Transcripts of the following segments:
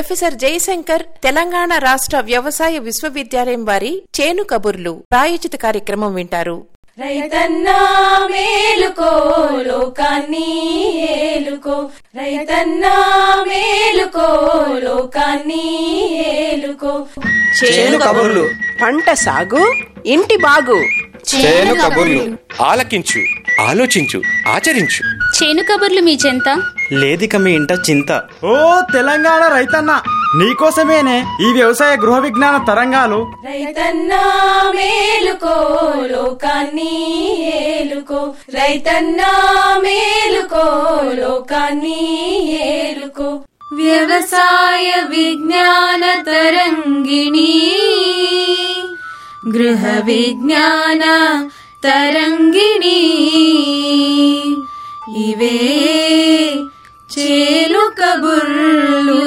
professor Jayashankar Telangana రాష్ట్ర వ్యవసాయ విశ్వవిద్యాలయం వారి చేను కబుర్లు ప్రాయోజిత కార్యక్రమం వింటారు రైతన్నా మేలుకో లోకాన్ని ఏలుకో రైతన్నా మేలుకో లోకాన్ని ఏలుకో చేను కబుర్లు పంట సాగు ఇంటి బాగు చేను కబుర్లు ఆలకించు ఆలోచించు ఆచరించు చేను కబుర్లు మీ చెంత లేదిక మీ ఇంట చింత ఓ తెలంగాణ రైతన్న నీకోసమేనే ఈ వ్యవసాయ గృహ విజ్ఞాన తరంగాలు రైతన్నా మేలుకో లోకాన్ని ఏలుకో రైతన్నా మేలుకో లోకాన్ని ఏలుకో వ్యవసాయ విజ్ఞాన తరంగిణి గృహ విజ్ఞాన తరంగిణి ఇవే చేలు కబుర్లు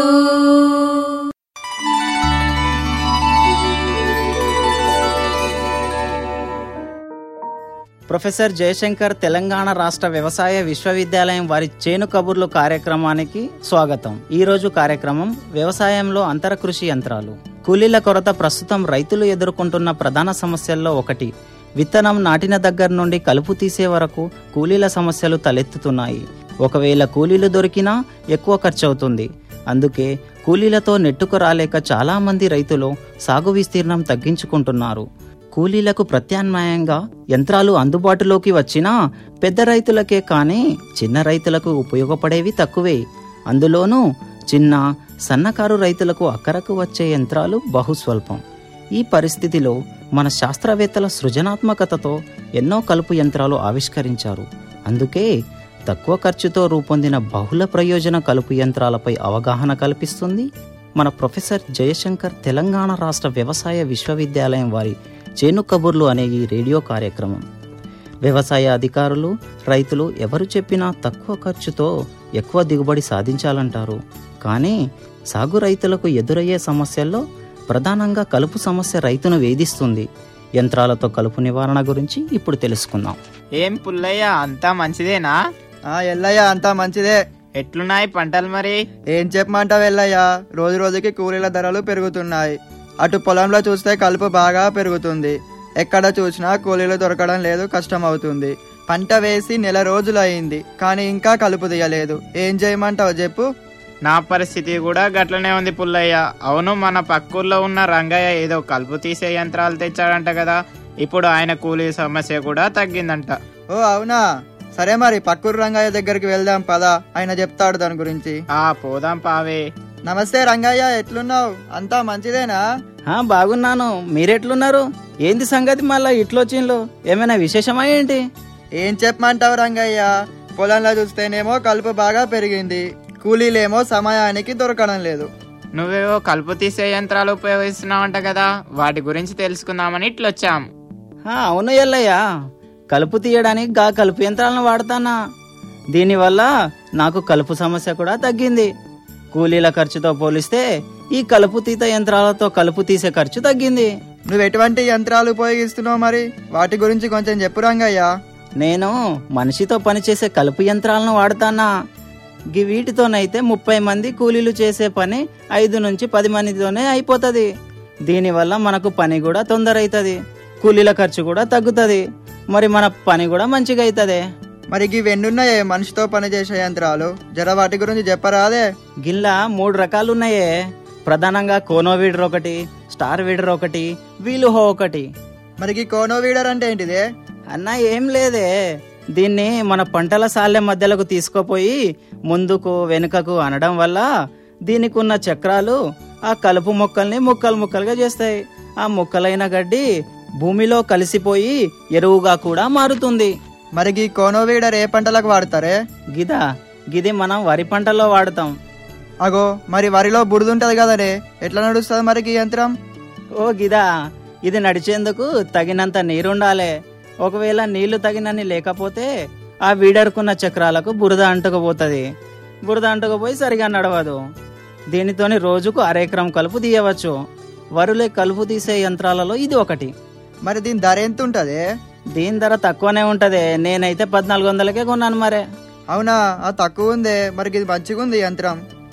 ప్రొఫెసర్ జయశంకర్ తెలంగాణ రాష్ట్ర వ్యవసాయ విశ్వవిద్యాలయం వారి చేను కబుర్లు కార్యక్రమానికి స్వాగతం ఈ రోజు కార్యక్రమం వ్యవసాయంలో అంతర కృషి యంత్రాలు కూలీల కొరత ప్రస్తుతం రైతులు ఎదుర్కొంటున్న ప్రధాన సమస్యల్లో ఒకటి విత్తనం నాటిన దగ్గర నుండి కలుపు తీసే వరకు కూలీల సమస్యలు తలెత్తుతున్నాయి ఒకవేళ కూలీలు దొరికినా ఎక్కువ ఖర్చు అవుతుంది అందుకే కూలీలతో నెట్టుకు రాలేక చాలా మంది రైతులు సాగు విస్తీర్ణం తగ్గించుకుంటున్నారు కూలీలకు ప్రత్యామ్నాయంగా యంత్రాలు అందుబాటులోకి వచ్చినా పెద్ద రైతులకే కానీ చిన్న రైతులకు ఉపయోగపడేవి తక్కువే అందులోనూ చిన్న సన్నకారు రైతులకు అక్కరకు వచ్చే యంత్రాలు బహుస్వల్పం ఈ పరిస్థితిలో మన శాస్త్రవేత్తల సృజనాత్మకతతో ఎన్నో కలుపు యంత్రాలు ఆవిష్కరించారు అందుకే తక్కువ ఖర్చుతో రూపొందిన బహుళ ప్రయోజన కలుపు యంత్రాలపై అవగాహన కల్పిస్తుంది మన ప్రొఫెసర్ జయశంకర్ తెలంగాణ రాష్ట్ర వ్యవసాయ విశ్వవిద్యాలయం వారి చేను కబుర్లు అనే ఈ రేడియో కార్యక్రమం వ్యవసాయ అధికారులు రైతులు ఎవరు చెప్పినా తక్కువ ఖర్చుతో ఎక్కువ దిగుబడి సాధించాలంటారు కానీ సాగు రైతులకు ఎదురయ్యే సమస్యల్లో ప్రధానంగా కలుపు సమస్య రైతును వేధిస్తుంది యంత్రాలతో కలుపు నివారణ గురించి ఇప్పుడు తెలుసుకుందాం ఏం పుల్లయ్య అంతా మంచిదేనా ఆ ఎల్లయ్య అంతా మంచిదే ఎట్లున్నాయి పంటలు మరి ఏం చెప్పమంటావు ఎల్లయ్య రోజు రోజుకి కూలీల ధరలు పెరుగుతున్నాయి అటు పొలంలో చూస్తే కలుపు బాగా పెరుగుతుంది ఎక్కడ చూసినా కూలీలు దొరకడం లేదు కష్టం అవుతుంది పంట వేసి నెల రోజులు అయింది కానీ ఇంకా కలుపు తీయలేదు ఏం చేయమంటావు చెప్పు నా పరిస్థితి కూడా గట్లనే ఉంది పుల్లయ్య అవును మన పక్కూర్లో ఉన్న రంగయ్య ఏదో కలుపు తీసే యంత్రాలు తెచ్చాడంట కదా ఇప్పుడు ఆయన కూలీ సమస్య కూడా తగ్గిందంట ఓ అవునా సరే మరి పక్కూరు రంగయ్య దగ్గరికి వెళ్దాం పదా ఆయన చెప్తాడు దాని గురించి ఆ పోదాం పావే నమస్తే రంగయ్య ఎట్లున్నావు అంతా మంచిదేనా ఆ, బాగున్నాను మీరెట్లున్నారు ఏంది సంగతి మళ్ళా ఇట్లొచ్చిండ్లు ఏమైనా విశేషమా ఏంటి ఏం చెప్పమంటావు రంగయ్య పొలంలో చూస్తేనేమో కలుపు బాగా పెరిగింది కూలీలేమో సమయానికి దొరకడం లేదు నువ్వేవో కలుపు తీసే యంత్రాలు ఉపయోగిస్తున్నావంట కదా వాటి గురించి తెలుసుకుందామని ఇట్లొచ్చాం ఆ, అవును ఎల్లయ్య కలుపు తీయడానికి గా కలుపు యంత్రాలను వాడతానా దీనివల్ల నాకు కలుపు సమస్య కూడా తగ్గింది కూలీల ఖర్చుతో పోలిస్తే ఈ కలుపు తీత యంత్రాలతో కలుపు తీసే ఖర్చు తగ్గింది నువ్వు ఎటువంటి యంత్రాలు ఉపయోగిస్తున్నావు మరి వాటి గురించి కొంచెం చెప్పు రంగయ్య నేను మనిషితో పనిచేసే కలుపు యంత్రాలను వాడతానా గి వీటితోనైతే ముప్పై మంది కూలీలు చేసే పని ఐదు నుంచి పది మందితోనే అయిపోతుంది దీనివల్ల మనకు పని కూడా తొందర అవుతుంది కూలీల ఖర్చు కూడా తగ్గుతుంది మరి మన పని కూడా మంచిగా అవుతుంది మరి ఇవి ఎన్నున్నాయే మనిషితో పనిచేసే యంత్రాలు జర వాటి గురించి చెప్పరాదే గిల్లా మూడు రకాలు ఉన్నాయే ప్రధానంగా కోనో వీడర్ ఒకటి స్టార్ వీడర్ ఒకటి వీలుహో ఒకటి మరి ఈ కోనో వీడర్ అంటే ఏంటిదే అన్న ఏం లేదే దీన్ని మన పంటల సాలె మధ్యలోకి తీసుకుపోయి ముందుకు వెనుకకు అనడం వల్ల దీనికి ఉన్న చక్రాలు ఆ కలుపు మొక్కల్ని ముక్కలు ముక్కలుగా చేస్తాయి ఆ ముక్కలైన గడ్డి భూమిలో కలిసిపోయి ఎరువుగా కూడా మారుతుంది మరి ఈ కోనో వీడర్ ఏ పంటలకు వాడతారే గిదా గిది మనం వరి పంటలో వాడతాం అగో మరి వరిలో బురదుంటది కదనే ఎట్లా నడుస్తుంది మరి ఈ యంత్రం ఓ గిదా ఇది నడిచేందుకు తగినంత నీరుండాలే ఒకవేళ నీళ్లు తగినన్ని లేకపోతే ఆ వీడరుకున్న చక్రాలకు బురద అంటుకుపోతుంది బురద అంటుకుపోయి సరిగా నడవదు దీనితోని రోజుకు అరెకరం కలుపు తీయవచ్చు వరులే కలుపు తీసే యంత్రాలలో ఇది ఒకటి మరి దీని ధర ఎంత ఉంటది దీని ధర తక్కువనే ఉంటది నేనైతే పద్నాలుగు వందలకే కొన్నాను మరే అవునా ఆ తక్కువ ఉందే మరి ఇది మంచిగా ఉంది ఈ యంత్రం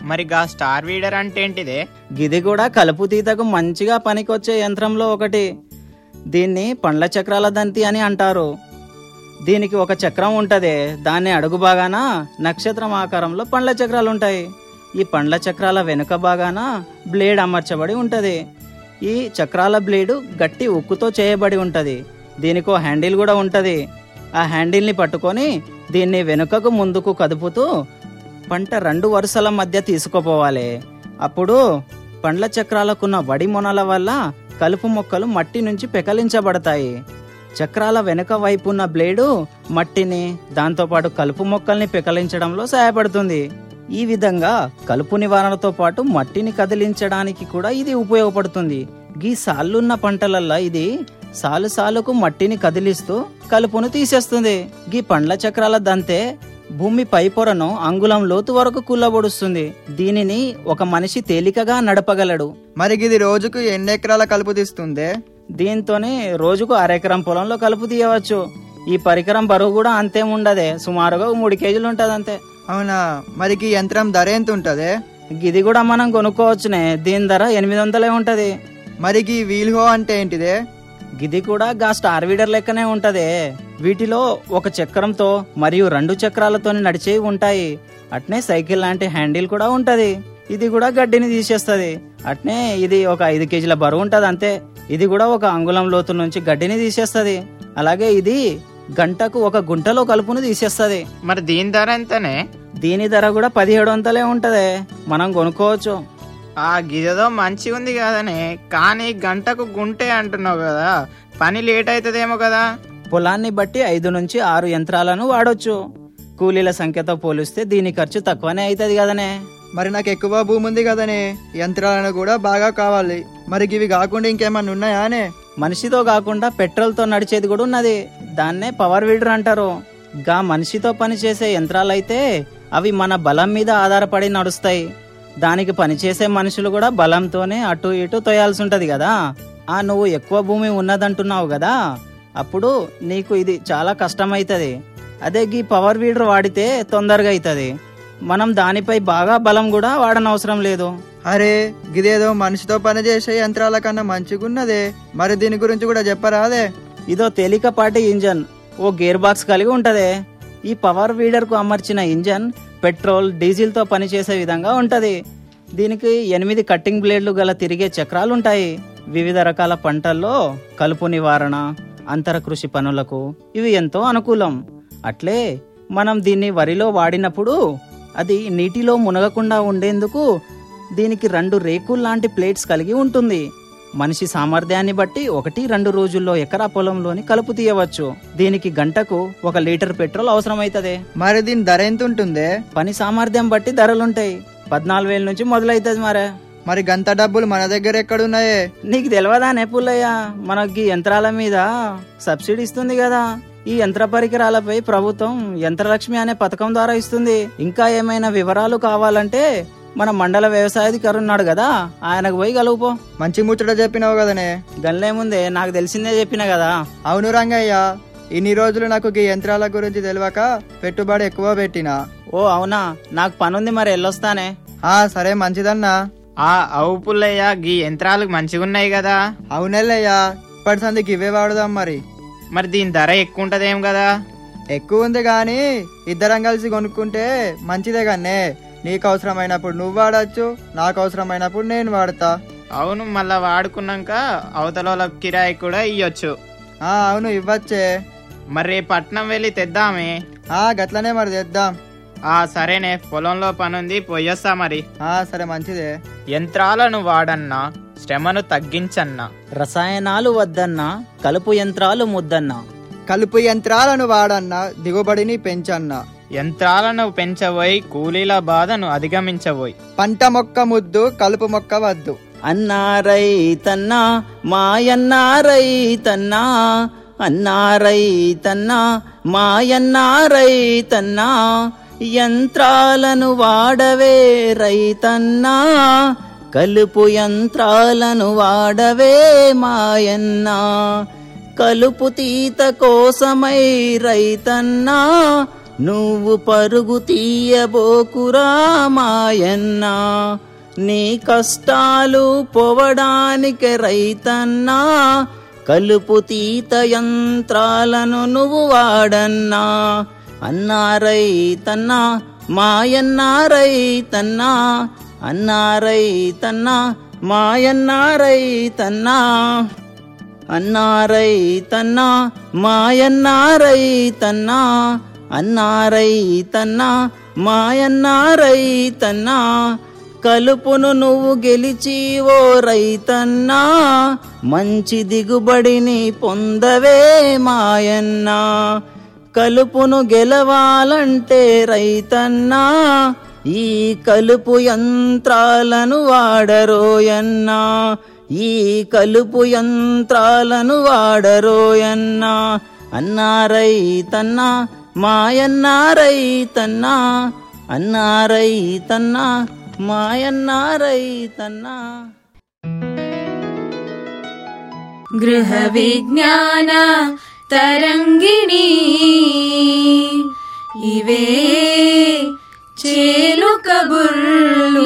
మరి గా స్టార్ వీడర్ అంటే ఏంటిదే గిది కూడా కలుపు తీతకు మంచిగా పనికొచ్చే యంత్రంలో ఒకటి దీన్ని పండ్ల చక్రాల దంతి అని అంటారు దీనికి ఒక చక్రం ఉంటది దాన్ని అడుగు భాగాన నక్షత్రం ఆకారంలో పండ్ల చక్రాలు ఉంటాయి ఈ పండ్ల చక్రాల వెనుక భాగాన బ్లేడ్ అమర్చబడి ఉంటది ఈ చక్రాల బ్లేడు గట్టి ఉక్కుతో చేయబడి ఉంటది దీనికో హ్యాండిల్ కూడా ఉంటది ఆ హ్యాండిల్ని పట్టుకొని దీన్ని వెనుకకు ముందుకు కదుపుతూ పంట రెండు వరుసల మధ్య తీసుకుపోవాలి అప్పుడు పండ్ల చక్రాలకున్న వడి మొనల వల్ల కలుపు మొక్కలు మట్టి నుంచి పెకలించబడతాయి చక్రాల వెనుక వైపు ఉన్న బ్లేడు మట్టిని దాంతోపాటు కలుపు మొక్కల్ని పెకలించడంలో సహాయపడుతుంది ఈ విధంగా కలుపు నివారణతో పాటు మట్టిని కదిలించడానికి కూడా ఇది ఉపయోగపడుతుంది గీ సాళ్ళున్న పంటలల్లో ఇది సాలు సాలుకు మట్టిని కదిలిస్తూ కలుపును తీసేస్తుంది గీ పండ్ల చక్రాల దంతే భూమి పై పొరను అంగుళం లోతు వరకు కూలబొడుస్తుంది దీనిని ఒక మనిషి తేలికగా నడపగలడు మరి ఇది రోజుకు ఎన్ని ఎకరాల కలుపు తీస్తుంది దీంతోనే రోజుకు అరెకరం పొలంలో కలుపు తీయవచ్చు ఈ పరికరం బరువు కూడా అంతేం ఉండదే సుమారుగా ఓ మూడు కేజీలు ఉంటది అంతే అవునా మరి ఈ యంత్రం ధర ఎంత ఉంటది ఇది కూడా మనం కొనుక్కోవచ్చునే దీని ధర ఎనిమిది వందలే ఉంటది మరి ఈ వీల్ హో అంటే ఏంటిదే గిది కూడా గా స్టార్ వీడర్ లెక్కనే ఉంటదే వీటిలో ఒక చక్రంతో మరియు రెండు చక్రాలతో నడిచేవి ఉంటాయి అట్నే సైకిల్ లాంటి హ్యాండిల్ కూడా ఉంటది ఇది కూడా గడ్డిని తీసేస్తది అట్నే ఇది ఒక ఐదు కేజీల బరువు ఉంటది అంతే ఇది కూడా ఒక అంగుళం లోతు నుంచి గడ్డిని తీసేస్తది అలాగే ఇది గంటకు ఒక గుంటలో కలుపును తీసేస్తది మరి దీని ధర ఎంతనే దీని ధర కూడా పదిహేడు వందలే ఉంటదే మనం కొనుక్కోవచ్చు ఆ గిదేదో మంచి ఉంది కదనే కానీ గంటకు గుంటే అంటున్నావు కదా పని లేట్ అవుతుందేమో కదా పొలాన్ని బట్టి ఐదు నుంచి ఆరు యంత్రాలను వాడొచ్చు కూలీల సంఖ్యతో పోలిస్తే దీని ఖర్చు తక్కువనే అవుతుంది కదనే మరి నాకు ఎక్కువ భూమి ఉంది కదనే యంత్రాలను కూడా బాగా కావాలి మరి ఇవి కాకుండా ఇంకేమన్నా ఉన్నాయానే మనిషితో కాకుండా పెట్రోల్తో నడిచేది కూడా ఉన్నది దాన్నే పవర్ వీడర్ అంటారు గా మనిషితో పనిచేసే యంత్రాలైతే అవి మన బలం మీద ఆధారపడి నడుస్తాయి దానికి పనిచేసే మనుషులు కూడా బలంతోనే అటు ఇటు తోయాల్సి ఉంటది కదా ఆ నువ్వు ఎక్కువ భూమి ఉన్నదంటున్నావు కదా అప్పుడు నీకు ఇది చాలా కష్టమైతది అదే గీ పవర్ వీడర్ వాడితే తొందరగా అవుతుంది మనం దానిపై బాగా బలం కూడా వాడనవసరం లేదు అరే గిదేదో మనిషితో పని చేసే యంత్రాల కన్నా మంచిగున్నదే మరి దీని గురించి కూడా చెప్పరాదే ఇదో తేలికపాటి ఇంజన్ ఓ గేర్ బాక్స్ కలిగి ఉంటది ఈ పవర్ వీడర్ కు అమర్చిన ఇంజన్ పెట్రోల్ డీజిల్ తో పనిచేసే విధంగా ఉంటది దీనికి ఎనిమిది కట్టింగ్ బ్లేడ్లు గల తిరిగే చక్రాలు ఉంటాయి వివిధ రకాల పంటల్లో కలుపు నివారణ అంతర కృషి పనులకు ఇవి ఎంతో అనుకూలం అట్లే మనం దీన్ని వరిలో వాడినప్పుడు అది నీటిలో మునగకుండా ఉండేందుకు దీనికి రెండు రేకుల్లాంటి ప్లేట్స్ కలిగి ఉంటుంది మనిషి సామర్థ్యాన్ని బట్టి ఒకటి రెండు రోజుల్లో ఎకరా పొలంలోని కలుపు తీయవచ్చు దీనికి గంటకు ఒక లీటర్ పెట్రోల్ అవసరమైతదే మరి దీని ధర ఎంత ఉంటుందే పని సామర్థ్యం బట్టి ధరలుంటాయి పద్నాలుగు వేల నుంచి మొదలవుతుంది మరే మరి గంత డబ్బులు మన దగ్గర ఎక్కడున్నాయే నీకు తెలియదా పుల్లయ్య మనకి యంత్రాల మీద సబ్సిడీ ఇస్తుంది కదా ఈ యంత్ర పరికరాలపై ప్రభుత్వం యంత్రలక్ష్మి అనే పథకం ద్వారా ఇస్తుంది ఇంకా ఏమైనా వివరాలు కావాలంటే మన మండల వ్యవసాయాధికారి ఉన్నాడు కదా ఆయనకు పోయి కలుపుపో మంచి ముచ్చట చెప్పినావు కదనే గల్లేముందే నాకు తెలిసిందే చెప్పిన కదా అవును రంగయ్య ఇన్ని రోజులు నాకు ఈ యంత్రాల గురించి తెలియక పెట్టుబడి ఎక్కువ పెట్టినా ఓ అవునా నాకు పనుంది మరి వెళ్ళొస్తానే ఆ సరే మంచిదన్నా ఆ అవు పుల్లయ్య గీ యంత్రాలు మంచిగున్నాయి కదా అవునెల్లయ్యా ఇప్పటి సందికి ఇవే వాడుదాం మరి మరి దీని ధర ఎక్కువ ఉంటదేం కదా ఎక్కువ ఉంది కానీ ఇద్దరం కలిసి కొనుక్కుంటే మంచిదే కన్నే నీకు అవసరమైనప్పుడు నువ్వు వాడచ్చు నాకు అవసరమైనప్పుడు నేను వాడతా అవును మళ్ళా వాడుకున్నాక అవతల వాళ్ళకి కిరాయి కూడా ఇయ్యొచ్చు ఆ అవును ఇవ్వచ్చే మరి రేపు పట్నం వెళ్ళి తెద్దామే ఆ గట్లనే మరి తెద్దాం ఆ సరేనే పొలంలో పనుంది పోయొస్తా మరి ఆ సరే మంచిదే యంత్రాలను వాడన్నా శ్రమను తగ్గించన్నా రసాయనాలు వద్దన్నా కలుపు యంత్రాలు ముద్దన్నా కలుపు యంత్రాలను వాడన్నా దిగుబడిని పెంచన్నా యంత్రాలను పెంచబోయి కూలీల బాధను అధిగమించబోయి పంట మొక్క ముద్దు కలుపు మొక్క వద్దు అన్నారైతన్నా మాయన్నారైతన్నా అన్నారైతన్నా మాయన్నారైతన్నా యంత్రాలను వాడవే రైతన్నా కలుపు యంత్రాలను వాడవే మాయన్నా కలుపు తీత కోసమై రైతన్నా నువ్వు పరుగు తీయబోకురా మాయన్న నీ కష్టాలు పోవడానికి రైతన్నా కలుపు తీత యంత్రాలను నువ్వు వాడన్నా అన్నా రైతన్నా మాయన్నా రైతన్నా అన్నా రైతన్నా మాయన్నా రైతన్నా అన్నారైతన్నా మాయన్నారైతన్నా అన్నారైతన్నా మాయన్నారైతన్నా కలుపును నువ్వు గెలిచి ఓ రైతన్నా మంచి దిగుబడిని పొందవే మాయన్నా కలుపును గెలవాలంటే రైతన్నా ఈ కలుపు యంత్రాలను వాడరోయన్నా ఈ కలుపు యంత్రాలను వాడరోయన్నా అన్నారైతన్నా మాయన్నారైతన్నా అన్నారైతన్నా మాయన్నారైతన్నా గృహ విజ్ఞాన తరంగిణి ఇవే చేలు కబుర్లు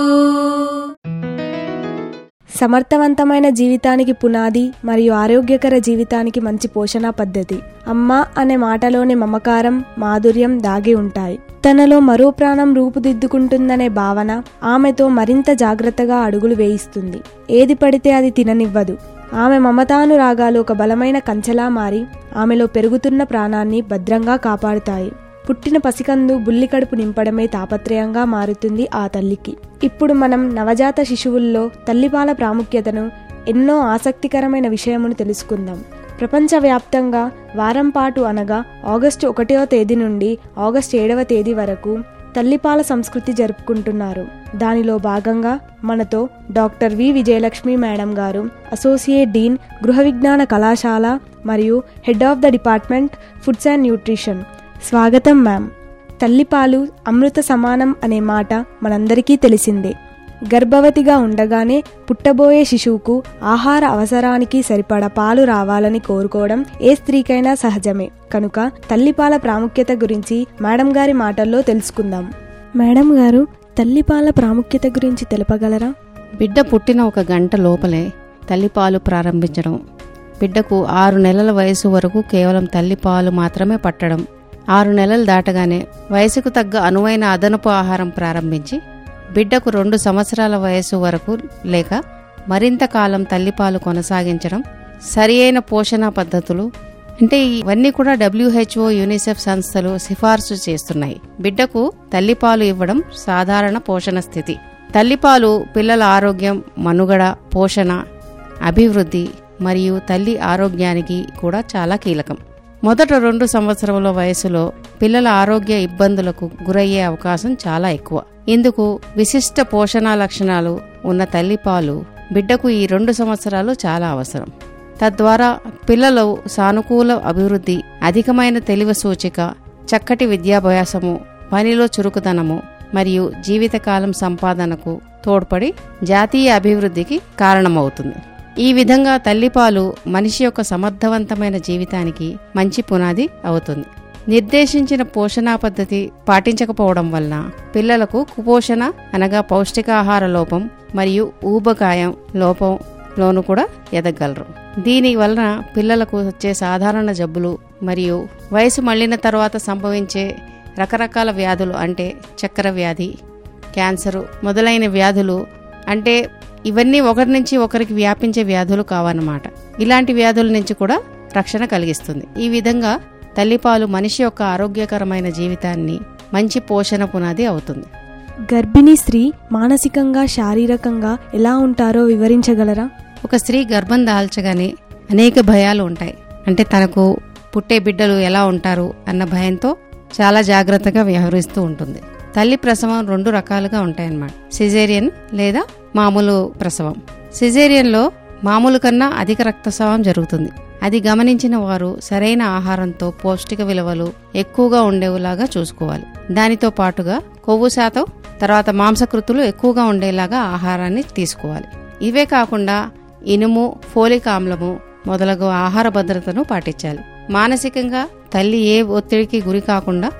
సమర్థవంతమైన జీవితానికి పునాది మరియు ఆరోగ్యకర జీవితానికి మంచి పోషణ పద్ధతి అమ్మ అనే మాటలోని మమకారం మాధుర్యం దాగి ఉంటాయి తనలో మరో ప్రాణం రూపుదిద్దుకుంటుందనే భావన ఆమెతో మరింత జాగ్రత్తగా అడుగులు వేయిస్తుంది ఏది పడితే అది తిననివ్వదు ఆమె మమతానురాగాలు ఒక బలమైన కంచెలా మారి ఆమెలో పెరుగుతున్న ప్రాణాన్ని భద్రంగా కాపాడుతాయి పుట్టిన పసికందు బుల్లి కడుపు నింపడమే తాపత్రయంగా మారుతుంది ఆ తల్లికి ఇప్పుడు మనం నవజాత శిశువుల్లో తల్లిపాల ప్రాముఖ్యతను ఎన్నో ఆసక్తికరమైన విషయమును తెలుసుకుందాం ప్రపంచవ్యాప్తంగా వారం పాటు అనగా ఆగస్టు ఒకటవ తేదీ నుండి ఆగస్టు ఏడవ తేదీ వరకు తల్లిపాల సంస్కృతి జరుపుకుంటున్నారు దానిలో భాగంగా మనతో డాక్టర్ వి విజయలక్ష్మి మేడం గారు అసోసియేట్ డీన్ గృహ విజ్ఞాన కళాశాల మరియు head of the department foods and nutrition స్వాగతం మ్యామ్ తల్లిపాలు అమృత సమానం అనే మాట మనందరికీ తెలిసిందే గర్భవతిగా ఉండగానే పుట్టబోయే శిశువుకు ఆహార అవసరానికి సరిపడ పాలు రావాలని కోరుకోవడం ఏ స్త్రీకైనా సహజమే కనుక తల్లిపాల ప్రాముఖ్యత గురించి మేడం గారి మాటల్లో తెలుసుకుందాం మేడం గారు తల్లిపాల ప్రాముఖ్యత గురించి తెలపగలరా బిడ్డ పుట్టిన ఒక గంట లోపలే తల్లిపాలు ప్రారంభించడం బిడ్డకు ఆరు నెలల వయసు వరకు కేవలం తల్లిపాలు మాత్రమే పట్టడం ఆరు నెలలు దాటగానే వయసుకు తగ్గ అనువైన అదనపు ఆహారం ప్రారంభించి బిడ్డకు రెండు సంవత్సరాల వయసు వరకు లేక మరింత కాలం తల్లిపాలు కొనసాగించడం సరి అయిన పోషణ పద్ధతులు అంటే ఇవన్నీ కూడా డబ్ల్యూహెచ్ఓ యూనిసెఫ్ సంస్థలు సిఫార్సు చేస్తున్నాయి బిడ్డకు తల్లిపాలు ఇవ్వడం సాధారణ పోషణ స్థితి తల్లిపాలు పిల్లల ఆరోగ్యం మనుగడ పోషణ అభివృద్ధి మరియు తల్లి ఆరోగ్యానికి కూడా చాలా కీలకం మొదట రెండు సంవత్సరముల వయసులో పిల్లల ఆరోగ్య ఇబ్బందులకు గురయ్యే అవకాశం చాలా ఎక్కువ ఇందుకు విశిష్ట పోషణ లక్షణాలు ఉన్న తల్లిపాలు బిడ్డకు ఈ రెండు సంవత్సరాలు చాలా అవసరం తద్వారా పిల్లలు సానుకూల అభివృద్ధి అధికమైన తెలివి సూచిక చక్కటి విద్యాభ్యాసము పనిలో చురుకుదనము మరియు జీవితకాలం సంపాదనకు తోడ్పడి జాతీయ అభివృద్ధికి కారణమవుతుంది ఈ విధంగా తల్లిపాలు మనిషి యొక్క సమర్థవంతమైన జీవితానికి మంచి పునాది అవుతుంది నిర్దేశించిన పోషణా పద్ధతి పాటించకపోవడం వలన పిల్లలకు కుపోషణ అనగా పౌష్టికాహార లోపం మరియు ఊబకాయం లోపం లోను కూడా ఎదగలరు దీని వలన పిల్లలకు వచ్చే సాధారణ జబ్బులు మరియు వయసు మళ్ళిన తర్వాత సంభవించే రకరకాల వ్యాధులు అంటే చక్కెర వ్యాధి క్యాన్సరు మొదలైన వ్యాధులు అంటే ఇవన్నీ ఒకరి నుంచి ఒకరికి వ్యాపించే వ్యాధులు కావన్నమాట ఇలాంటి వ్యాధుల నుంచి కూడా రక్షణ కలిగిస్తుంది ఈ విధంగా తల్లిపాలు మనిషి యొక్క ఆరోగ్యకరమైన జీవితాన్ని మంచి పోషణ పునాది అవుతుంది గర్భిణీ స్త్రీ మానసికంగా శారీరకంగా ఎలా ఉంటారో వివరించగలరా ఒక స్త్రీ గర్భం దాల్చగానే అనేక భయాలు ఉంటాయి అంటే తనకు పుట్టే బిడ్డలు ఎలా ఉంటారు అన్న భయంతో చాలా జాగ్రత్తగా వ్యవహరిస్తూ ఉంటుంది తల్లి ప్రసవం రెండు రకాలుగా ఉంటాయన్నమాట సిజేరియన్ లేదా మామూలు ప్రసవం సిజేరియన్లో మామూలు కన్నా అధిక రక్తస్రావం జరుగుతుంది అది గమనించిన వారు సరైన ఆహారంతో పౌష్టిక విలువలు ఎక్కువగా ఉండేలాగా చూసుకోవాలి దానితో పాటుగా కొవ్వు శాతం తర్వాత మాంసకృతులు ఎక్కువగా ఉండేలాగా ఆహారాన్ని తీసుకోవాలి ఇవే కాకుండా ఇనుము ఫోలిక్ ఆమ్లము మొదలగు ఆహార భద్రతను పాటించాలి మానసికంగా తల్లి ఏ ఒత్తిడికి గురి కాకుండా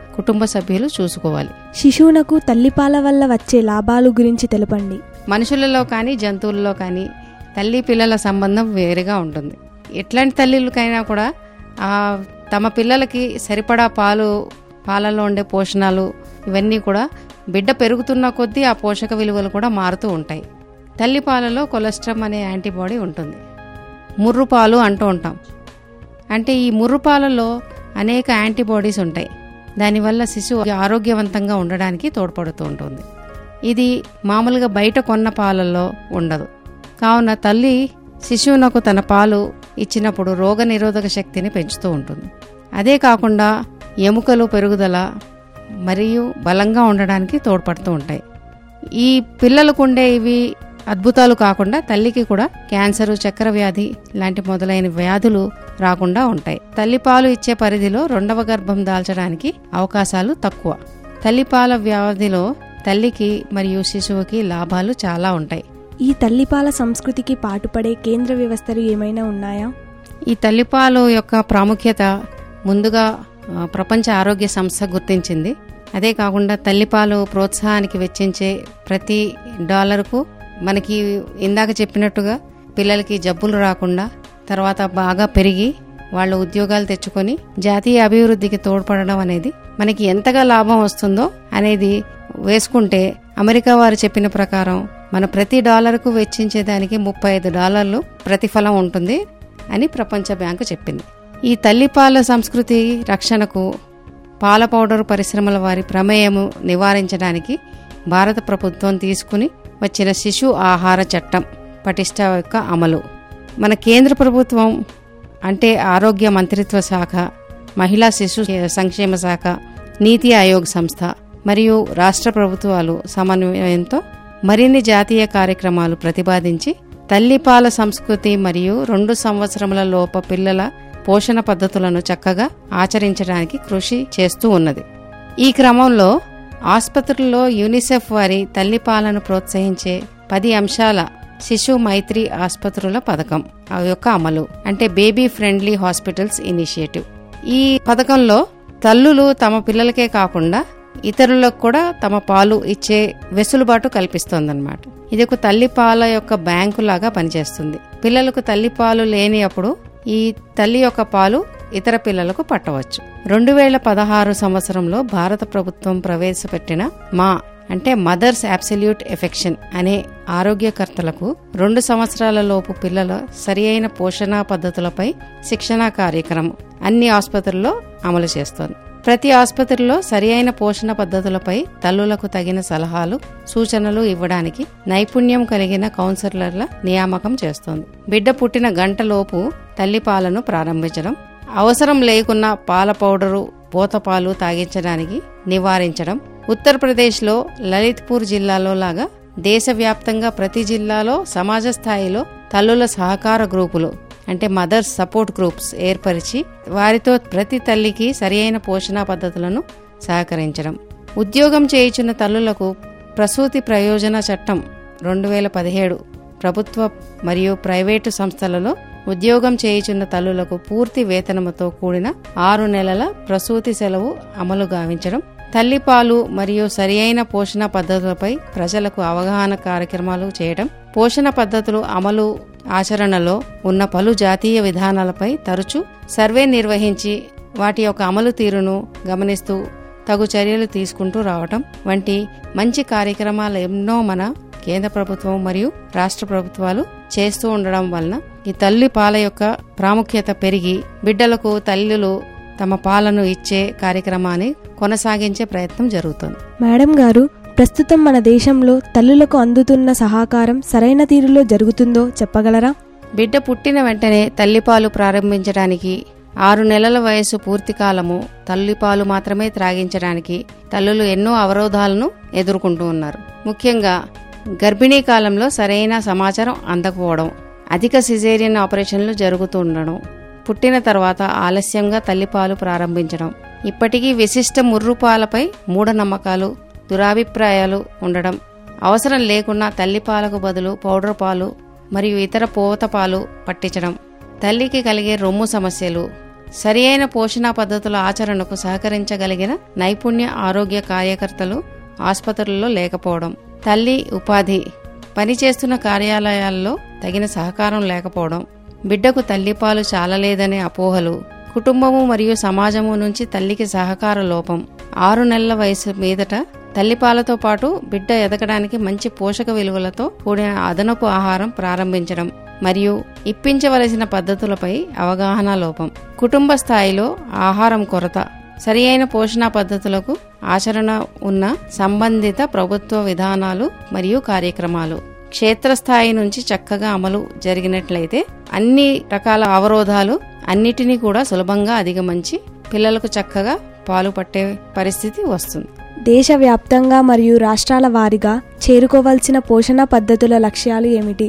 కుటుంబ సభ్యులు చూసుకోవాలి శిశువునకు తల్లిపాల వల్ల వచ్చే లాభాలు గురించి తెలపండి మనుషులలో కానీ జంతువులలో కానీ తల్లి పిల్లల సంబంధం వేరుగా ఉంటుంది ఎట్లాంటి తల్లిలకైనా కూడా ఆ తమ పిల్లలకి సరిపడా పాలు పాలలో ఉండే పోషణాలు ఇవన్నీ కూడా బిడ్డ పెరుగుతున్న కొద్దీ ఆ పోషక విలువలు కూడా మారుతూ ఉంటాయి తల్లి పాలలో కొలెస్ట్రామ్ అనే యాంటీబాడీ ఉంటుంది ముర్రు పాలు అంటూ ఉంటాం అంటే ఈ ముర్రు పాలలో అనేక యాంటీబాడీస్ ఉంటాయి దానివల్ల శిశువు ఆరోగ్యవంతంగా ఉండడానికి తోడ్పడుతూ ఉంటుంది ఇది మామూలుగా బయట కొన్న పాలల్లో ఉండదు కావున తల్లి శిశువునకు తన పాలు ఇచ్చినప్పుడు రోగ నిరోధక శక్తిని పెంచుతూ ఉంటుంది అదే కాకుండా ఎముకలు పెరుగుదల మరియు బలంగా ఉండడానికి తోడ్పడుతూ ఉంటాయి ఈ పిల్లలకు ఉండే ఇవి అద్భుతాలు కాకుండా తల్లికి కూడా క్యాన్సరు చక్కెర వ్యాధి లాంటి మొదలైన వ్యాధులు రాకుండా ఉంటాయి తల్లిపాలు ఇచ్చే పరిధిలో రెండవ గర్భం దాల్చడానికి అవకాశాలు తక్కువ తల్లిపాల వ్యాధిలో తల్లికి మరియు శిశువుకి లాభాలు చాలా ఉంటాయి ఈ తల్లిపాల సంస్కృతికి పాటుపడే కేంద్ర వ్యవస్థలు ఏమైనా ఉన్నాయా ఈ తల్లిపాలు యొక్క ప్రాముఖ్యత ముందుగా ఆ, ప్రపంచ ఆరోగ్య సంస్థ గుర్తించింది అదే కాకుండా తల్లిపాలు ప్రోత్సాహానికి వెచ్చించే ప్రతి డాలర్కు మనకి ఇందాక చెప్పినట్టుగా పిల్లలకి జబ్బులు రాకుండా తర్వాత బాగా పెరిగి వాళ్ళ ఉద్యోగాలు తెచ్చుకొని జాతీయ అభివృద్ధికి తోడ్పడడం అనేది మనకి ఎంతగా లాభం వస్తుందో అనేది వేసుకుంటే అమెరికా వారు చెప్పిన ప్రకారం మన ప్రతి డాలర్కు వెచ్చించేదానికి ముప్పై ఐదు డాలర్లు ప్రతిఫలం ఉంటుంది అని ప్రపంచ బ్యాంకు చెప్పింది ఈ తల్లిపాల సంస్కృతి రక్షణకు పాల పౌడర్ పరిశ్రమల వారి ప్రమేయము నివారించడానికి భారత ప్రభుత్వం తీసుకుని వచ్చిన శిశు ఆహార చట్టం పటిష్ట యొక్క అమలు మన కేంద్ర ప్రభుత్వం అంటే ఆరోగ్య మంత్రిత్వ శాఖ మహిళా శిశు సంక్షేమ శాఖ నీతి ఆయోగ్ సంస్థ మరియు రాష్ట్ర ప్రభుత్వాలు సమన్వయంతో మరిన్ని జాతీయ కార్యక్రమాలు ప్రతిపాదించి తల్లిపాల సంస్కృతి మరియు రెండు సంవత్సరముల లోప పిల్లల పోషణ పద్ధతులను చక్కగా ఆచరించడానికి కృషి చేస్తూ ఉన్నది ఈ క్రమంలో ఆసుపత్రుల్లో యూనిసెఫ్ వారి తల్లిపాలను ప్రోత్సహించే పది అంశాల శిశు మైత్రి ఆసుపత్రుల పథకం ఆ యొక్క అమలు అంటే బేబీ ఫ్రెండ్లీ హాస్పిటల్స్ ఇనిషియేటివ్ ఈ పథకంలో తల్లులు తమ పిల్లలకే కాకుండా ఇతరులకు కూడా తమ పాలు ఇచ్చే వెసులుబాటు కల్పిస్తోందన్నమాట ఇది ఒక తల్లి పాల యొక్క బ్యాంకు లాగా పనిచేస్తుంది పిల్లలకు తల్లి పాలు లేని అప్పుడు ఈ తల్లి యొక్క పాలు ఇతర పిల్లలకు పట్టవచ్చు రెండు వేల పదహారు సంవత్సరంలో భారత ప్రభుత్వం ప్రవేశపెట్టిన మా అంటే మదర్స్ అబ్సల్యూట్ ఎఫెక్షన్ అనే ఆరోగ్యకర్తలకు రెండు సంవత్సరాల లోపు పిల్లల సరి అయిన పోషణ పద్ధతులపై శిక్షణా కార్యక్రమం అన్ని ఆసుపత్రుల్లో అమలు చేస్తోంది ప్రతి ఆసుపత్రిలో సరి అయిన పోషణ పద్ధతులపై తల్లులకు తగిన సలహాలు సూచనలు ఇవ్వడానికి నైపుణ్యం కలిగిన కౌన్సిలర్ల నియామకం చేస్తోంది బిడ్డ పుట్టిన గంటలోపు తల్లిపాలను ప్రారంభించడం అవసరం లేకున్నా పాల పౌడరు పోతపాలు తాగించడానికి నివారించడం ఉత్తరప్రదేశ్లో లలిత్పూర్ జిల్లాలో లాగా దేశవ్యాప్తంగా ప్రతి జిల్లాలో సమాజ స్థాయిలో తల్లుల సహకార గ్రూపులు అంటే మదర్స్ సపోర్ట్ గ్రూప్స్ ఏర్పరిచి వారితో ప్రతి తల్లికి సరియైన పోషణ పద్ధతులను సహకరించడం ఉద్యోగం చేయుచున్న తల్లులకు ప్రసూతి ప్రయోజన చట్టం రెండు వేల పదిహేడు ప్రభుత్వ మరియు ప్రైవేటు సంస్థలలో ఉద్యోగం చేయుచున్న తల్లులకు పూర్తి వేతనముతో కూడిన ఆరు నెలల ప్రసూతి సెలవు అమలు గావించడం తల్లిపాలు మరియు సరియైన పోషణ పద్ధతులపై ప్రజలకు అవగాహన కార్యక్రమాలు చేయడం పోషణ పద్ధతులు అమలు ఆచరణలో ఉన్న పలు జాతీయ విధానాలపై తరచూ సర్వే నిర్వహించి వాటి యొక్క అమలు తీరును గమనిస్తూ తగు చర్యలు తీసుకుంటూ రావటం వంటి మంచి కార్యక్రమాలు ఎన్నో మన కేంద్ర ప్రభుత్వం మరియు రాష్ట్ర ప్రభుత్వాలు చేస్తూ ఉండడం వలన ఈ తల్లి పాల యొక్క ప్రాముఖ్యత పెరిగి బిడ్డలకు తల్లులు తమ పాలను ఇచ్చే కార్యక్రమాన్ని కొనసాగించే ప్రయత్నం జరుగుతుంది మేడం గారు ప్రస్తుతం మన దేశంలో తల్లులకు అందుతున్న సహకారం సరైన తీరులో జరుగుతుందో చెప్పగలరా బిడ్డ పుట్టిన వెంటనే తల్లిపాలు ప్రారంభించడానికి ఆరు నెలల వయసు పూర్తి కాలము తల్లిపాలు మాత్రమే త్రాగించడానికి తల్లులు ఎన్నో అవరోధాలను ఎదుర్కొంటూ ఉన్నారు ముఖ్యంగా గర్భిణీ కాలంలో సరైన సమాచారం అందకపోవడం అధిక సిజేరియన్ ఆపరేషన్లు జరుగుతూ ఉండడం పుట్టిన తర్వాత ఆలస్యంగా తల్లిపాలు ప్రారంభించడం ఇప్పటికీ విశిష్ట ముర్రుపాలపై మూఢనమ్మకాలు దురాభిప్రాయాలు ఉండడం అవసరం లేకున్నా తల్లిపాలకు బదులు పౌడర్ పాలు మరియు ఇతర పోత పాలు పట్టించడం తల్లికి కలిగే రొమ్ము సమస్యలు సరియైన పోషణ పద్ధతుల ఆచరణకు సహకరించగలిగిన నైపుణ్య ఆరోగ్య కార్యకర్తలు ఆసుపత్రుల్లో లేకపోవడం తల్లి ఉపాధి పనిచేస్తున్న కార్యాలయాల్లో తగిన సహకారం లేకపోవడం బిడ్డకు తల్లిపాలు చాలలేదనే అపోహలు కుటుంబము మరియు సమాజము నుంచి తల్లికి సహకార లోపం ఆరు నెలల వయసు మీదట తల్లిపాలతో పాటు బిడ్డ ఎదగడానికి మంచి పోషక విలువలతో కూడిన అదనపు ఆహారం ప్రారంభించడం మరియు ఇప్పించవలసిన పద్ధతులపై అవగాహన లోపం కుటుంబ స్థాయిలో ఆహారం కొరత సరియైన పోషణ పద్ధతులకు ఆచరణ ఉన్న సంబంధిత ప్రభుత్వ విధానాలు మరియు కార్యక్రమాలు క్షేత్రస్థాయి నుంచి చక్కగా అమలు జరిగినట్లయితే అన్ని రకాల అవరోధాలు అన్నిటినీ కూడా సులభంగా అధిగమించి పిల్లలకు చక్కగా పాలు పట్టే పరిస్థితి వస్తుంది దేశవ్యాప్తంగా మరియు రాష్ట్రాల వారీగా చేరుకోవాల్సిన పోషణ పద్ధతుల లక్ష్యాలు ఏమిటి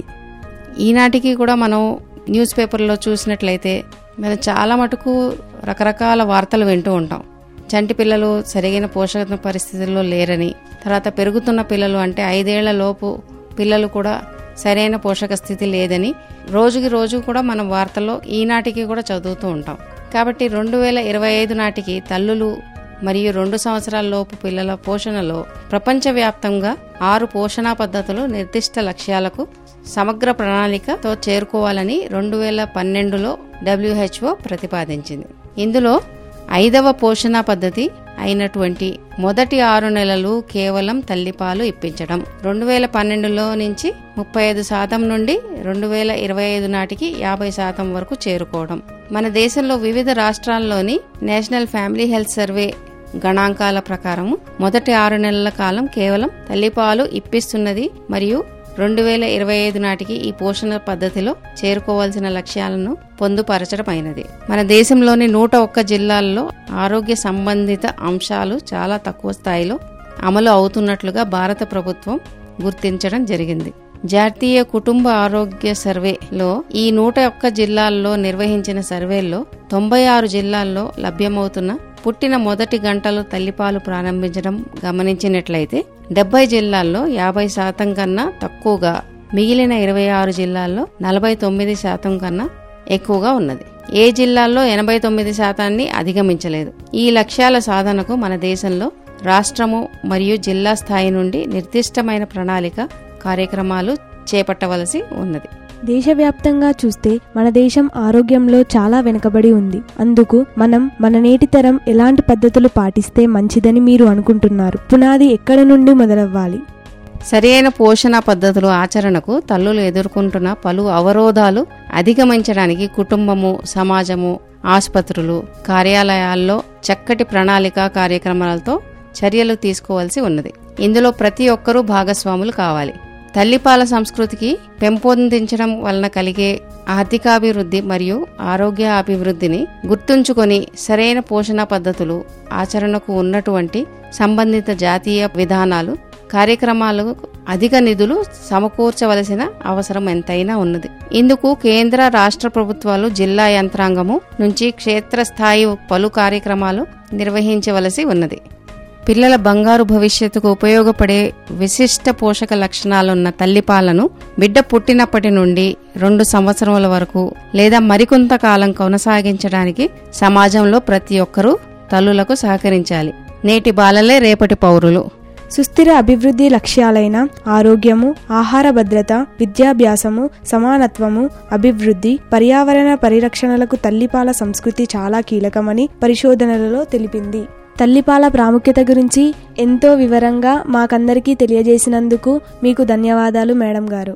ఈనాటికి కూడా మనం న్యూస్ పేపర్లో చూసినట్లయితే మనం చాలా మటుకు రకరకాల వార్తలు వింటూ ఉంటాం చంటి పిల్లలు సరిగిన పోషక పరిస్థితుల్లో లేరని తర్వాత పెరుగుతున్న పిల్లలు అంటే ఐదేళ్ల లోపు పిల్లలు కూడా సరైన పోషక స్థితి లేదని రోజుకి రోజు కూడా మనం వార్తల్లో ఈనాటికి కూడా చదువుతూ ఉంటాం కాబట్టి రెండు వేల ఇరవై ఐదు నాటికి తల్లులు మరియు రెండు సంవత్సరాల లోపు పిల్లల పోషణలో ప్రపంచవ్యాప్తంగా ఆరు పోషణ పద్ధతులు నిర్దిష్ట లక్ష్యాలకు సమగ్ర ప్రణాళికతో చేరుకోవాలని రెండు వేల పన్నెండులో డబ్ల్యూహెచ్ఓ ప్రతిపాదించింది ఇందులో ఐదవ పోషణ పద్ధతి అయినటువంటి మొదటి ఆరు నెలలు కేవలం తల్లిపాలు ఇప్పించడం రెండు వేల పన్నెండులో నుంచి ముప్పై ఐదు శాతం నుండి రెండు వేల ఇరవై ఐదు నాటికి యాభై శాతం వరకు చేరుకోవడం మన దేశంలో వివిధ రాష్ట్రాల్లోని నేషనల్ ఫ్యామిలీ హెల్త్ సర్వే గణాంకాల ప్రకారము మొదటి ఆరు నెలల కాలం కేవలం తల్లిపాలు ఇప్పిస్తున్నది మరియు రెండు వేల ఇరవై ఐదు నాటికి ఈ పోషణ పద్ధతిలో చేరుకోవాల్సిన లక్ష్యాలను పొందుపరచడమైనది మన దేశంలోని నూట ఒక్క జిల్లాల్లో ఆరోగ్య సంబంధిత అంశాలు చాలా తక్కువ స్థాయిలో అమలు అవుతున్నట్లుగా భారత ప్రభుత్వం గుర్తించడం జరిగింది జాతీయ కుటుంబ ఆరోగ్య సర్వేలో ఈ నూట ఒక్క జిల్లాల్లో నిర్వహించిన సర్వేల్లో తొంభై ఆరు జిల్లాల్లో లభ్యమవుతున్న పుట్టిన మొదటి గంటలు తల్లిపాలు ప్రారంభించడం గమనించినట్లయితే డెబ్బై జిల్లాల్లో యాభై శాతం కన్నా తక్కువగా మిగిలిన ఇరవై ఆరు జిల్లాల్లో నలభై తొమ్మిది శాతం కన్నా ఎక్కువగా ఉన్నది ఏ జిల్లాల్లో ఎనభై తొమ్మిది శాతాన్ని అధిగమించలేదు ఈ లక్ష్యాల సాధనకు మన దేశంలో రాష్ట్రము మరియు జిల్లా స్థాయి నుండి నిర్దిష్టమైన ప్రణాళిక కార్యక్రమాలు చేపట్టవలసి ఉన్నది దేశవ్యాప్తంగా చూస్తే మన దేశం ఆరోగ్యంలో చాలా వెనుకబడి ఉంది అందుకు మనం మన నేటి తరం ఎలాంటి పద్ధతులు పాటిస్తే మంచిదని మీరు అనుకుంటున్నారు పునాది ఎక్కడ నుండి మొదలవ్వాలి సరైన పోషణ పద్ధతులు ఆచరణకు తల్లులు ఎదుర్కొంటున్న పలు అవరోధాలు అధిగమించడానికి కుటుంబము సమాజము ఆసుపత్రులు కార్యాలయాల్లో చక్కటి ప్రణాళిక కార్యక్రమాలతో చర్యలు తీసుకోవాల్సి ఉన్నది ఇందులో ప్రతి ఒక్కరూ భాగస్వాములు కావాలి తల్లిపాల సంస్కృతికి పెంపొందించడం వలన కలిగే ఆర్థికాభివృద్ధి మరియు ఆరోగ్య అభివృద్ధిని గుర్తుంచుకొని సరైన పోషణ పద్ధతులు ఆచరణకు ఉన్నటువంటి సంబంధిత జాతీయ విధానాలు కార్యక్రమాలు అధిక నిధులు సమకూర్చవలసిన అవసరం ఎంతైనా ఉన్నది ఇందుకు కేంద్ర రాష్ట్ర ప్రభుత్వాలు జిల్లా యంత్రాంగము నుంచి క్షేత్రస్థాయి పలు కార్యక్రమాలు నిర్వహించవలసి ఉన్నది పిల్లల బంగారు భవిష్యత్తుకు ఉపయోగపడే విశిష్ట పోషక లక్షణాలున్న తల్లిపాలను బిడ్డ పుట్టినప్పటి నుండి రెండు సంవత్సరముల వరకు లేదా మరికొంత కాలం కొనసాగించడానికి సమాజంలో ప్రతి ఒక్కరూ తల్లులకు సహకరించాలి నేటి బాలలే రేపటి పౌరులు సుస్థిర అభివృద్ధి లక్ష్యాలైన ఆరోగ్యము ఆహార భద్రత విద్యాభ్యాసము సమానత్వము అభివృద్ధి పర్యావరణ పరిరక్షణలకు తల్లిపాల సంస్కృతి చాలా కీలకమని పరిశోధనలలో తెలిపింది తల్లిపాల ప్రాముఖ్యత గురించి ఎంతో వివరంగా మాకందరికీ తెలియజేసినందుకు మీకు ధన్యవాదాలు మేడం గారు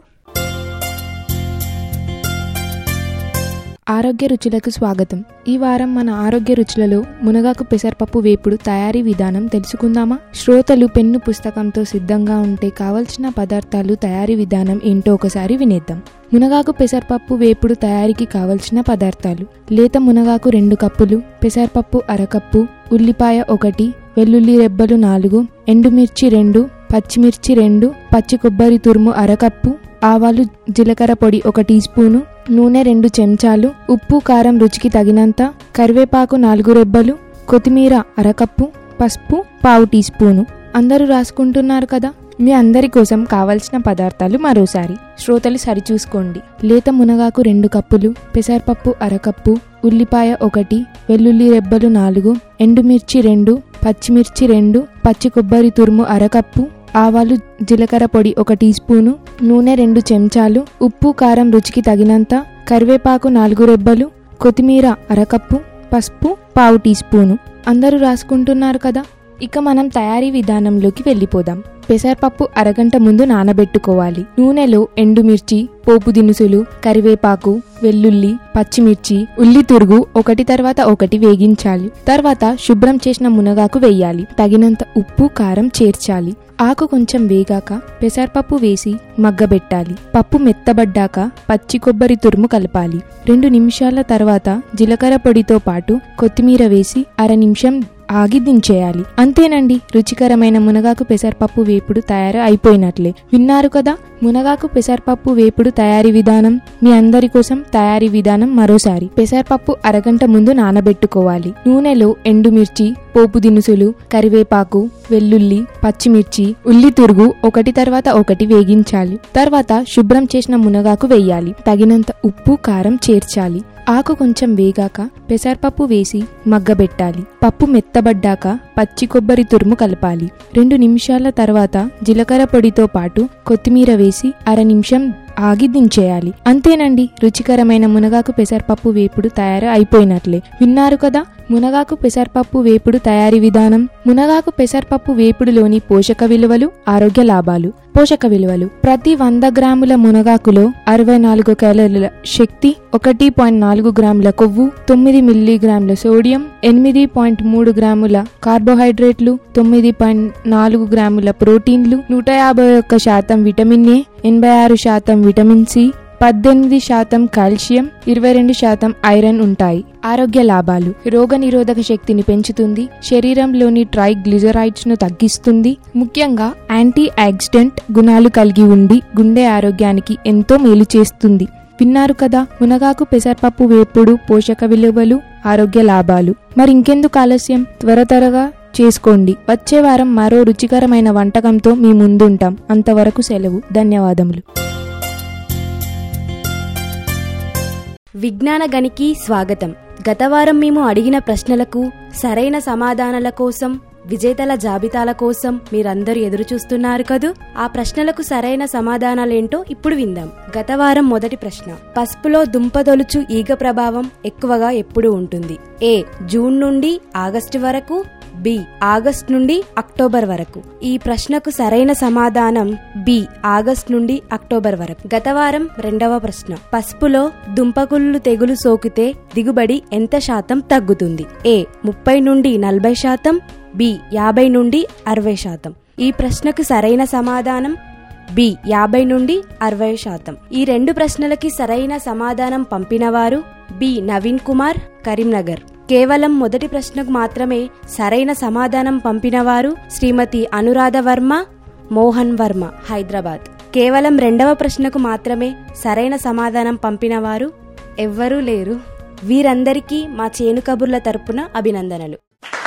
ఆరోగ్య రుచులకు స్వాగతం ఈ వారం మన ఆరోగ్య రుచులలో మునగాకు పెసరపప్పు వేపుడు తయారీ విధానం తెలుసుకుందామా శ్రోతలు పెన్ను పుస్తకంతో సిద్ధంగా ఉంటే కావలసిన పదార్థాలు తయారీ విధానం ఏంటో ఒకసారి వినేద్దాం మునగాకు పెసరపప్పు వేపుడు తయారీకి కావలసిన పదార్థాలు లేత మునగాకు రెండు కప్పులు పెసరపప్పు అరకప్పు ఉల్లిపాయ ఒకటి వెల్లుల్లి రెబ్బలు నాలుగు ఎండుమిర్చి రెండు పచ్చిమిర్చి రెండు పచ్చి కొబ్బరి తురుము అరకప్పు ఆవాలు జీలకర్ర పొడి ఒక టీ స్పూను నూనె రెండు చెంచాలు ఉప్పు కారం రుచికి తగినంత కరివేపాకు నాలుగు రెబ్బలు కొత్తిమీర అరకప్పు పసుపు పావు టీ స్పూను అందరూ రాసుకుంటున్నారు కదా మీ అందరి కోసం కావలసిన పదార్థాలు మరోసారి శ్రోతలు సరిచూసుకోండి లేత మునగాకు రెండు కప్పులు పెసరపప్పు అరకప్పు ఉల్లిపాయ ఒకటి వెల్లుల్లి రెబ్బలు నాలుగు ఎండుమిర్చి రెండు పచ్చిమిర్చి రెండు పచ్చి కొబ్బరి తురుము అరకప్పు ఆవాలు జీలకర్ర పొడి ఒక టీ స్పూను నూనె రెండు చెంచాలు ఉప్పు కారం రుచికి తగినంత కరివేపాకు నాలుగు రెబ్బలు కొత్తిమీర అరకప్పు పసుపు పావు టీ స్పూను అందరూ రాసుకుంటున్నారు కదా ఇక మనం తయారీ విధానంలోకి వెళ్ళిపోదాం పెసరపప్పు అరగంట ముందు నానబెట్టుకోవాలి నూనెలో ఎండుమిర్చి పోపు దినుసులు కరివేపాకు వెల్లుల్లి పచ్చిమిర్చి ఉల్లి తురుగు ఒకటి తర్వాత ఒకటి వేగించాలి తర్వాత శుభ్రం చేసిన మునగాకు వేయాలి తగినంత ఉప్పు కారం చేర్చాలి ఆకు కొంచెం వేగాక పెసరపప్పు వేసి మగ్గబెట్టాలి పప్పు మెత్తబడ్డాక పచ్చి కొబ్బరి తురుము కలపాలి రెండు నిమిషాల తర్వాత జీలకర్ర పొడితో పాటు కొత్తిమీర వేసి అర నిమిషం ఆగి దించేయాలి అంతేనండి రుచికరమైన మునగాకు పెసరపప్పు వేపుడు తయారు అయిపోయినట్లే విన్నారు కదా మునగాకు పెసరపప్పు వేపుడు తయారీ విధానం మీ అందరి కోసం తయారీ విధానం మరోసారి పెసరపప్పు అరగంట ముందు నానబెట్టుకోవాలి నూనెలో ఎండుమిర్చి పోపు దినుసులు కరివేపాకు వెల్లుల్లి పచ్చిమిర్చి ఉల్లి తురుగు ఒకటి తర్వాత ఒకటి వేగించాలి తర్వాత శుభ్రం చేసిన మునగాకు వేయాలి తగినంత ఉప్పు కారం చేర్చాలి ఆకు కొంచెం వేగాక పెసరపప్పు వేసి మగ్గబెట్టాలి పప్పు మెత్తబడ్డాక పచ్చి కొబ్బరి తురుము కలపాలి రెండు నిమిషాల తర్వాత జీలకర్ర పొడితో పాటు కొత్తిమీర వేసి అర నిమిషం ఆగి దించేయాలి అంతేనండి రుచికరమైన మునగాకు పెసరపప్పు వేపుడు తయారు అయిపోయినట్లే విన్నారు కదా మునగాకు పెసరపప్పు వేపుడు తయారీ విధానం మునగాకు పెసరపప్పు వేపుడులోని పోషక విలువలు ఆరోగ్య లాభాలు పోషక విలువలు ప్రతి వంద గ్రాముల మునగాకులో అరవై నాలుగు క్యాలరీల శక్తి ఒకటి పాయింట్ నాలుగు గ్రాముల కొవ్వు తొమ్మిది మిల్లీగ్రాముల సోడియం ఎనిమిది పాయింట్ మూడు గ్రాముల కార్బోహైడ్రేట్లు తొమ్మిది పాయింట్ నాలుగు గ్రాముల ప్రోటీన్లు నూట యాభై ఒక్క శాతం విటమిన్ ఏ ఎనభై ఆరు శాతం విటమిన్ సి పద్దెనిమిది శాతం కాల్షియం ఇరవై రెండు శాతం ఐరన్ ఉంటాయి ఆరోగ్య లాభాలు రోగ నిరోధక శక్తిని పెంచుతుంది శరీరంలోని ట్రైగ్లిజరైడ్స్ ను తగ్గిస్తుంది ముఖ్యంగా యాంటీ ఆక్సిడెంట్ గుణాలు కలిగి ఉండి గుండె ఆరోగ్యానికి ఎంతో మేలు చేస్తుంది విన్నారు కదా మునగాకు పెసరపప్పు వేపుడు పోషక విలువలు ఆరోగ్య లాభాలు మరి ఇంకెందుకు ఆలస్యం త్వర త్వరగా చేసుకోండి వచ్చే వారం మరో రుచికరమైన వంటకంతో మీ ముందుంటాం అంతవరకు సెలవు ధన్యవాదములు విజ్ఞాన గనికి స్వాగతం గత వారం మేము అడిగిన ప్రశ్నలకు సరైన సమాధానాల కోసం విజేతల జాబితాల కోసం మీరందరూ ఎదురు చూస్తున్నారు కదూ ఆ ప్రశ్నలకు సరైన సమాధానాలేంటో ఇప్పుడు విందాం గత వారం మొదటి ప్రశ్న పసుపులో దుంపదొలుచు ఈగ ప్రభావం ఎక్కువగా ఎప్పుడు ఉంటుంది ఏ జూన్ నుండి ఆగస్టు వరకు బి ఆగస్ట్ నుండి అక్టోబర్ వరకు ఈ ప్రశ్నకు సరైన సమాధానం బి ఆగస్ట్ నుండి అక్టోబర్ వరకు గత వారం రెండవ ప్రశ్న పసుపులో దుంపకుళ్ళు తెగులు సోకితే దిగుబడి ఎంత శాతం తగ్గుతుంది ఏ ముప్పై నుండి నలభై శాతం బి యాభై నుండి అరవై శాతం ఈ ప్రశ్నకు సరైన సమాధానం బి యాభై నుండి అరవై శాతం ఈ రెండు ప్రశ్నలకి సరైన సమాధానం పంపినవారు బి నవీన్ కుమార్ కరీంనగర్ కేవలం మొదటి ప్రశ్నకు మాత్రమే సరైన సమాధానం పంపినవారు శ్రీమతి అనురాధ వర్మ మోహన్ వర్మ హైదరాబాద్ కేవలం రెండవ ప్రశ్నకు మాత్రమే సరైన సమాధానం పంపినవారు ఎవ్వరూ లేరు వీరందరికీ మా చేను కబుర్ల తరపున అభినందనలు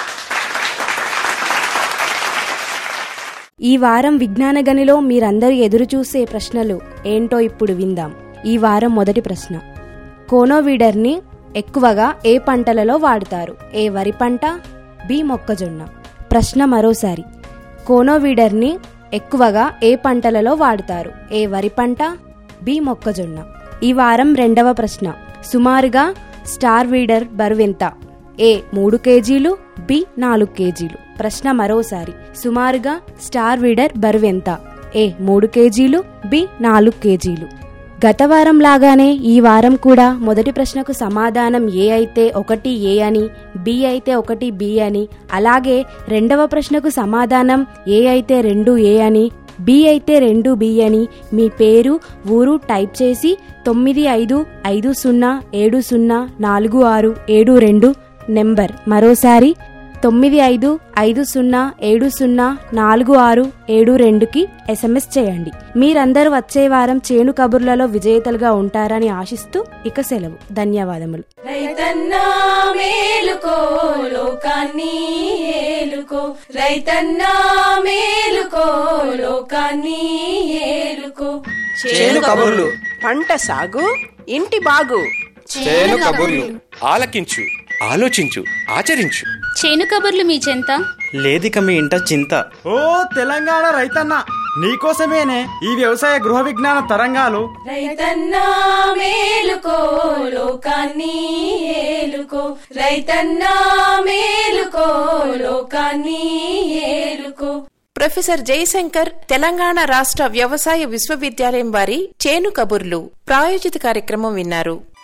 ఈ వారం విజ్ఞాన గనిలో మీరందరూ ఎదురుచూసే ప్రశ్నలు ఏంటో ఇప్పుడు విందాం ఈ వారం మొదటి ప్రశ్న కోనోవీడర్ని ఎక్కువగా ఏ పంటలలో వాడుతారు ఏ వరి పంట బి మొక్కజొన్న ప్రశ్న మరోసారి కోనోవీడర్ని ఎక్కువగా ఏ పంటలలో వాడుతారు ఏ వరి పంట బి మొక్కజొన్న ఈ వారం రెండవ ప్రశ్న సుమారుగా స్టార్ వీడర్ బరువెంత ఏ మూడు కేజీలు బి నాలుగు కేజీలు ప్రశ్న మరోసారి సుమారుగా స్టార్ వీడర్ బరువెంత ఏ మూడు కేజీలు బి నాలుగు కేజీలు గత వారం లాగానే ఈ వారం కూడా మొదటి ప్రశ్నకు సమాధానం ఏ అయితే ఒకటి ఏ అని బి అయితే ఒకటి బి అని అలాగే రెండవ ప్రశ్నకు సమాధానం ఏ అయితే రెండు ఏ అని బి అయితే రెండు బి అని మీ పేరు ఊరు టైప్ చేసి తొమ్మిది ఐదు ఐదు సున్నా ఏడు సున్నా నాలుగు ఆరు ఏడు రెండు నెంబర్ మరోసారి తొమ్మిది ఐదు ఐదు సున్నా ఏడు సున్నా నాలుగు ఆరు ఏడు రెండుకి ఎస్ఎంఎస్ చేయండి మీరందరూ వచ్చే వారం చేను కబుర్లలో విజేతలుగా ఉంటారని ఆశిస్తూ ఇక సెలవు ధన్యవాదములు రైతన్నా మేలుకో లోకాన్ని ఏలుకో రైతన్నా మేలుకో లోకాన్ని ఏలుకో చేను కబుర్లు పంట సాగు ఇంటి బాగు చేను కబుర్లు ఆలకించు ఆలోచించు ఆచరించు చేను కబుర్లు మీ చెంత లేదిక మీ ఇంట చింత ఓ తెలంగాణ రైతన్న నీకోసమేనే ఈ వ్యవసాయ గృహ విజ్ఞాన తరంగాలు రైతన్నా మేలుకో లోకాన్ని ఏలుకో రైతన్నా మేలుకో లోకాన్ని ఏలుకో ప్రొఫెసర్ జయశంకర్ తెలంగాణ రాష్ట్ర వ్యవసాయ విశ్వవిద్యాలయం వారి చేను కబుర్లు ప్రాయోజిత కార్యక్రమం విన్నారు